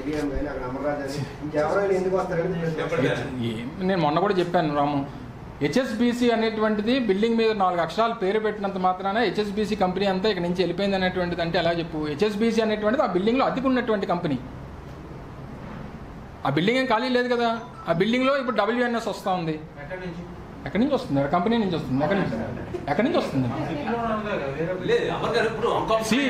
ABM కానీ అక్కడ అమర్రాజ్ అని ఇంకెవరైనా ఎందుకు వస్తారని ప్రశ్న. ఏ- నేను మొన్న కూడా చెప్పాను రాము హెచ్ఎస్బిసి అనేటువంటిది బిల్డింగ్ మీద నాలుగు అక్షరాలు పేరు పెట్టినంత మాత్రాన హెచ్ఎస్బిసి కంపెనీ అంతా ఇక్కడ నుంచి వెళ్ళిపోయింది అనేటువంటిది అంటే ఎలా చెప్పు హెచ్ఎస్బిసి అనేటువంటిది ఆ బిల్డింగ్లో అద్దెకు ఉన్నటువంటి కంపెనీ ఆ బిల్డింగ్ ఏం ఖాళీ లేదు కదా ఆ బిల్డింగ్లో ఇప్పుడు డబ్ల్యూఎన్ఎస్ వస్తూ ఉంది ఎక్కడి నుంచి వస్తుంది కంపెనీ నుంచి వస్తుంది ఎక్కడి నుంచి ఎక్కడి నుంచి వస్తుంది లేదు అమర్ గారు ఇప్పుడు అంకం- See.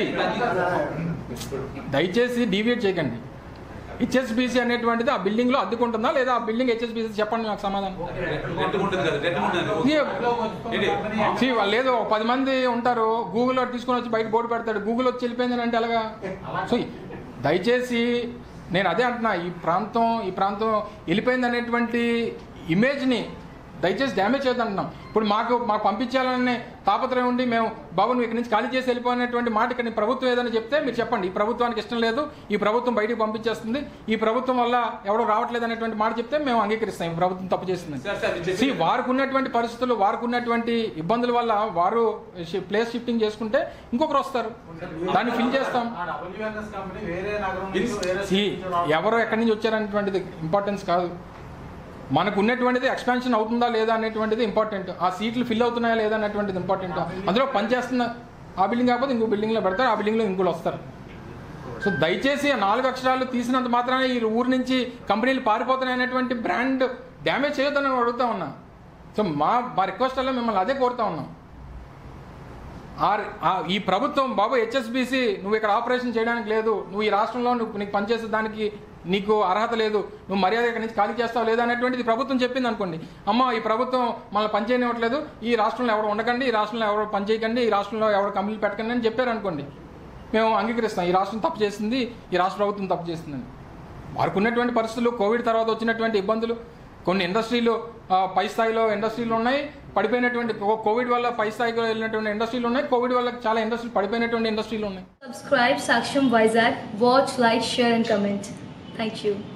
దయచేసి డీవియేట్ చేయకండి హెచ్ఎస్బిసి అనేటువంటిది ఆ బిల్డింగ్లో అద్దెకుంటుందా లేదా ఆ బిల్డింగ్ హెచ్ఎస్బిసి చెప్పండి నాకు సమాధానం రెడ్ ఉంటుంది కదా రెడ్ ఉంటుంది ఏంటి? See, వాళ్ళు లేదు ఒక పది మంది ఉంటారు గూగుల్లో తీసుకొని వచ్చి బయట బోర్డు పెడతాడు గూగుల్ వచ్చి వెళ్ళిపోయిందని అంటే ఎలాగా సో దయచేసి నేను అదే అంటున్నా ఈ ప్రాంతం ఈ ప్రాంతం వెళ్ళిపోయింది అనేటువంటి ఇమేజ్ని దయచేసి డ్యామేజ్ చేయొద్దు అంటున్నాం ఇప్పుడు మాకు మాకు పంపించాలనే తాపత్రయం ఉండి మేము బాబు నువ్వు ఇక్కడి నుంచి ఖాళీ చేసి వెళ్ళిపోయినటువంటి మాట ఇక్కడ నీ ప్రభుత్వం ఏదైనా చెప్తే మీరు చెప్పండి ఈ ప్రభుత్వానికి ఇష్టం లేదు ఈ ప్రభుత్వం బయటికి పంపించేస్తుంది ఈ ప్రభుత్వం వల్ల ఎవడో రావట్లేదు అనేటువంటి మాట చెప్తే మేము అంగీకరిస్తాం ఈ ప్రభుత్వం తప్పు చేస్తుంది సార్, సార్, ఇది See, వారికి ఉన్నటువంటి పరిస్థితులు వారికి ఉన్నటువంటి ఇబ్బందుల వల్ల వారు షి- ప్లేస్ షిఫ్టింగ్ చేసుకుంటే ఇంకొకరు వస్తారు దాన్ని ఫిల్ చేస్తాం ఆ WNS కంపెనీ వేరే నగరం ఇది- నుంచి వేరే See, సిటీ నుంచి రావడం. ఎవరు ఎక్కడి నుంచి వచ్చారనేటువంటిది ఇంపార్టెన్స్ కాదు మనకు ఉన్నటువంటిది ఎక్స్పాన్షన్ అవుతుందా లేదా అనేటువంటిది ఇంపార్టెంట్ ఆ సీట్లు ఫిల్ అవుతున్నాయా లేదా అనేటువంటిది ఇంపార్టెంట్ అందులో పనిచేస్తున్న ఆ బిల్డింగ్ కాకపోతే ఇంకో బిల్డింగ్లో పెడతారు ఆ బిల్డింగ్లో ఇంకోళ్ళు వస్తారు సో దయచేసి ఆ నాలుగు అక్షరాలు తీసినంత మాత్రానే ఈ ఊరు నుంచి కంపెనీలు పారిపోతున్నాయి అనేటువంటి బ్రాండ్ డ్యామేజ్ చేయొద్దని నేను అడుగుతా ఉన్నా సో మా మా రిక్వెస్ట్ వల్ల మిమ్మల్ని అదే కోరుతా ఉన్నాం ఆ- ఆ ఈ ప్రభుత్వం బాబు హెచ్ఎస్బిసి నువ్వు ఇక్కడ ఆపరేషన్ చేయడానికి లేదు నువ్వు ఈ రాష్ట్రంలో నువ్వు నీకు పనిచేసే దానికి నీకు అర్హత లేదు నువ్వు మర్యాద ఇక్కడి నుంచి ఖాళీ చేస్తావు లేదా అనేటువంటిది ప్రభుత్వం చెప్పింది అనుకోండి అమ్మ ఈ ప్రభుత్వం మనల్ని పని చేయనివ్వట్లేదు ఈ రాష్ట్రంలో ఎవరు ఉండకండి ఈ రాష్ట్రంలో ఎవరు పని చేయకండి ఈ రాష్ట్రంలో ఎవరు కంపెనీలు పెట్టకండి అని చెప్పారు అనుకోండి మేము అంగీకరిస్తాం ఈ రాష్ట్రం తప్పు చేసింది ఈ రాష్ట్ర ప్రభుత్వం తప్పు చేసిందని వారికి ఉన్నటువంటి పరిస్థితులు కోవిడ్ తర్వాత వచ్చినటువంటి ఇబ్బందులు కొన్ని ఇండస్ట్రీలు ఆ, పై స్థాయిలో ఇండస్ట్రీలు ఉన్నాయి పడిపోయినటువంటి కో- కోవిడ్ వల్ల పై స్థాయికి వెళ్ళినటువంటి ఇండస్ట్రీలు ఉన్నాయి కోవిడ్ వల్ల చాలా ఇండస్ట్రీలు పడిపోయినటువంటి ఇండస్ట్రీలు ఉన్నాయి Subscribe Saksham Vizag. Watch, like, share, and comment. Thank you.